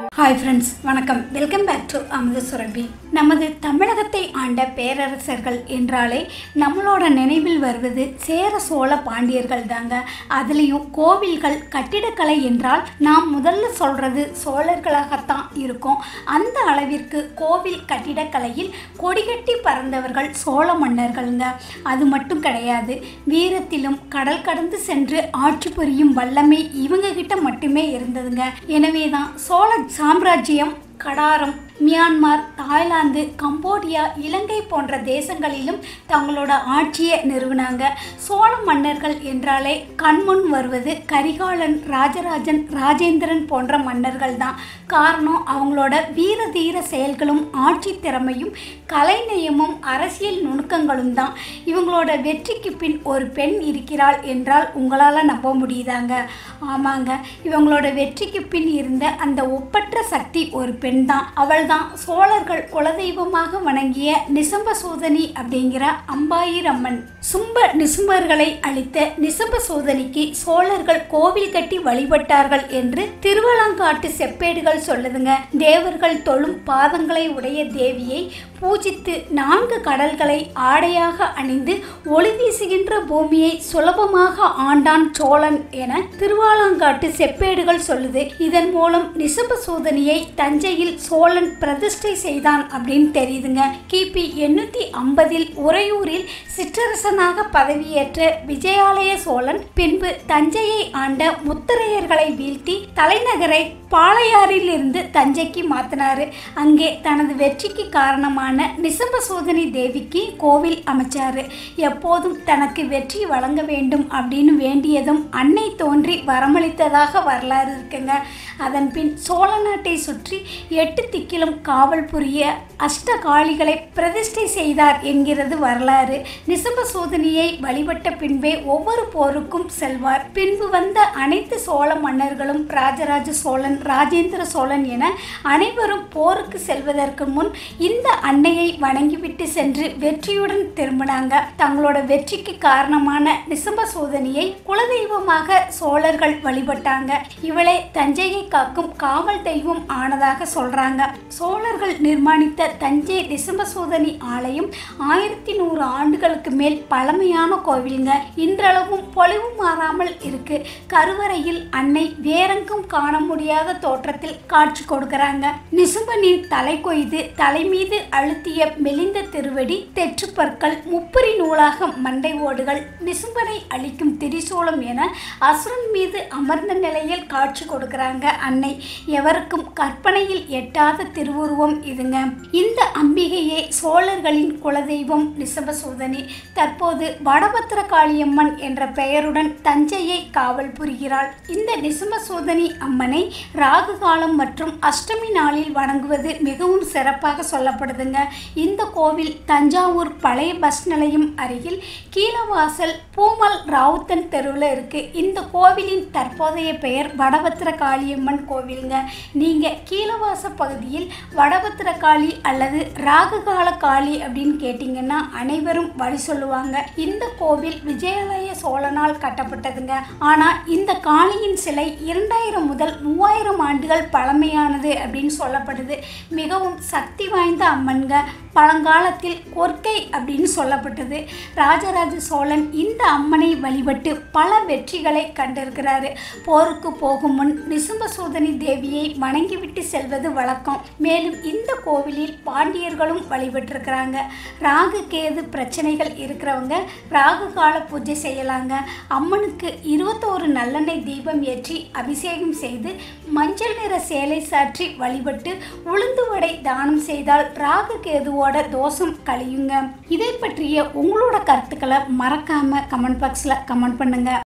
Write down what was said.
hi friends வணக்கம் welcome back to Amudha Surabhi நமது தமிழகத்தை ஆண்ட பேரரசர்கள் என்றாலே நம்மளோட நினைவில் வருவது சேர சோழ பாண்டியர்கள் தாங்க அதுலேயும் கோவில்கள் கட்டிடக்கலை என்றால் நாம் முதல்ல சொல்கிறது சோழர்களாகத்தான் இருக்கும் அந்த அளவிற்கு கோவில் கட்டிடக்கலையில் கொடிகட்டி பறந்தவர்கள் சோழ மன்னர்கள்ங்க அது மட்டும் கிடையாது வீரத்திலும் கடல் கடந்து சென்று ஆட்சி புரியும் வல்லமை இவங்க கிட்ட மட்டுமே இருந்ததுங்க எனவே தான் சோழ சாம்ராஜ்யம் Kadaram Myanmar Thailand Cambodia Ilangai போன்ற தேசங்களிலும் தங்களோட ஆட்சியை நிறுவினாங்க சோழ மன்னர்கள் என்றாலே கண்முன் வருவது கரிகாலன் ராஜராஜன் ராஜேந்திரன் போன்ற மன்னர்கள் தான் காரணம் அவங்களோட வீர தீர செயல்களும் ஆட்சி திறமையும் கலைநயமும் அரசியல் நுணுக்கங்களும் தான் இவங்களோட வெற்றிக்கு பின் ஒரு பெண் இருக்கிறாள் என்றால் உங்களால் நம்ப முடியுதாங்க ஆமாங்க இவங்களோட வெற்றிக்கு பின் இருந்த அந்த ஒப்பற்ற சக்தி ஒரு பெண் தான் அவள் தான் சோழர்கள் குலதெய்வமாக வணங்கிய நிசம்ப சோதனி அப்படிங்கிற அம்பாயிரம்மன் சும்ப நிசும்பர்களை அளித்த நிசம்ப சோதனிக்கு சோழர்கள் கோவில் கட்டி வழிபட்டார்கள் என்று திருவலங்காட்டு செப்பேடுகள் சொல்லுதுங்க தேவர்கள் தொழும் பாதங்களை உடைய தேவியை பூஜித்து நான்கு கடல்களை ஆடையாக அணிந்து ஒளி வீசுகின்ற பூமியை சுலபமாக ஆண்டான் சோழன் என திருவாலங்காட்டு செப்பேடுகள் சொல்லுது இதன் மூலம் நிசம்ப சோதனியை தஞ்சையில் சோழன் பிரதிஷ்டை செய்தான் அப்படின்னு தெரியுதுங்க கிபி எண்ணூத்தி ஐம்பதில் உறையூரில் சிற்றரசனாக பதவியேற்ற விஜயாலய சோழன் பின்பு தஞ்சையை ஆண்ட முத்தரையர்களை வீழ்த்தி தலைநகரை பாளையாறில் இருந்து தஞ்சைக்கு மாத்தினாரு அங்கே தனது வெற்றிக்கு காரணமான நிசம்ப சோதனி தேவிக்கு கோவில் அமைச்சாரு எப்போதும் தனக்கு வெற்றி வழங்க வேண்டும் அப்படின்னு வேண்டியதும் அன்னை தோன்றி வரமளித்ததாக வரலாறு இருக்குங்க அதன் பின் சோழ நாட்டை சுற்றி எட்டு திக்கிலும் காவல் புரிய அஷ்டகாளிகளை பிரதிஷ்டை செய்தார் என்கிறது வரலாறு நிசம்ப சோதனியை வழிபட்ட பின்பே ஒவ்வொரு போருக்கும் செல்வார் பின்பு வந்த அனைத்து சோழ மன்னர்களும் ராஜராஜ சோழன் ராஜேந்திர சோழன் என அனைவரும் போருக்கு செல்வதற்கு முன் இந்த அன்னையை வணங்கிவிட்டு சென்று வெற்றியுடன் திரும்பினாங்க தங்களோட வெற்றிக்கு காரணமான நிசம்ப சோதனியை குலதெய்வமாக சோழர்கள் வழிபட்டாங்க இவளை தஞ்சையை காக்கும் காவல் தெய்வம் ஆனதாக சொல்றாங்க சோழர்கள் நிர்மாணித்த தஞ்சை நிசம்ப சோதனி ஆலயம் ஆயிரத்தி நூறு ஆண்டுகளுக்கு மேல் பழமையான கோவிலுங்க இன்றளவும் பொலிவு மாறாமல் இருக்கு கருவறையில் அன்னை வேறெங்கும் காண முடியாத தோற்றத்தில் காட்சி கொடுக்கறாங்க நிசும்பனின் தலை கொய்து தலை மீது அழுத்திய மெலிந்த திருவடி தெற்றுப்பற்கள் முப்பரி நூலாக மண்டை ஓடுகள் நிசும்பனை அளிக்கும் திரிசூலம் என அசுரன் மீது அமர்ந்த நிலையில் காட்சி கொடுக்கறாங்க அன்னை எவருக்கும் கற்பனையில் எட்டாத திருவுருவம் இதுங்க இந்த அம்பிகையே சோழர்களின் குலதெய்வம் நிசபசூதனி தற்போது வடபத்திர காளியம்மன் என்ற பெயருடன் தஞ்சையை காவல் புரிகிறாள் இந்த நிசபசூதனி அம்மனை ராகு காலம் மற்றும் அஷ்டமி நாளில் வணங்குவது மிகவும் சிறப்பாக சொல்லப்படுதுங்க இந்த கோவில் தஞ்சாவூர் பழைய பஸ் நிலையம் அருகில் கீழவாசல் பூமல் ராவுத்தன் தெருவில் இருக்கு இந்த கோவிலின் தற்போதைய பெயர் வடபத்திர காளியம்மன் கோவிலுங்க நீங்கள் கீழவாச பகுதியில் வடபத்திர காளி அல்லது ராகுகால காளி அப்படின்னு கேட்டிங்கன்னா அனைவரும் வழி சொல்லுவாங்க இந்த கோவில் விஜயாலய சோழனால் கட்டப்பட்டதுங்க ஆனால் இந்த காளியின் சிலை இரண்டாயிரம் முதல் மூவாயிரம் ஆண்டுகள் பழமையானது அப்படின்னு சொல்லப்படுது மிகவும் சக்தி வாய்ந்த அம்மன்க பழங்காலத்தில் கொற்கை அப்படின்னு சொல்லப்பட்டது ராஜராஜ சோழன் இந்த அம்மனை வழிபட்டு பல வெற்றிகளை கண்டிருக்கிறாரு போருக்கு போகும் முன் நிசும்ப சோதனி தேவியை வணங்கிவிட்டு செல்வது வழக்கம் மேலும் இந்த கோவிலில் பாண்டியர்களும் வழிபட்டிருக்கிறாங்க ராகு கேது பிரச்சனைகள் இருக்கிறவங்க ராகு கால பூஜை செய்யலாங்க அம்மனுக்கு இருபத்தோரு நல்லெண்ணெய் தீபம் ஏற்றி அபிஷேகம் செய்து மஞ்சள் நிற சேலை சாற்றி வழிபட்டு உளுந்து வடை தானம் செய்தால் ராகு கேதுவோட தோஷம் கழியுங்க இதை பற்றிய உங்களோட கருத்துக்களை மறக்காம கமெண்ட் பாக்ஸில் கமெண்ட் பண்ணுங்க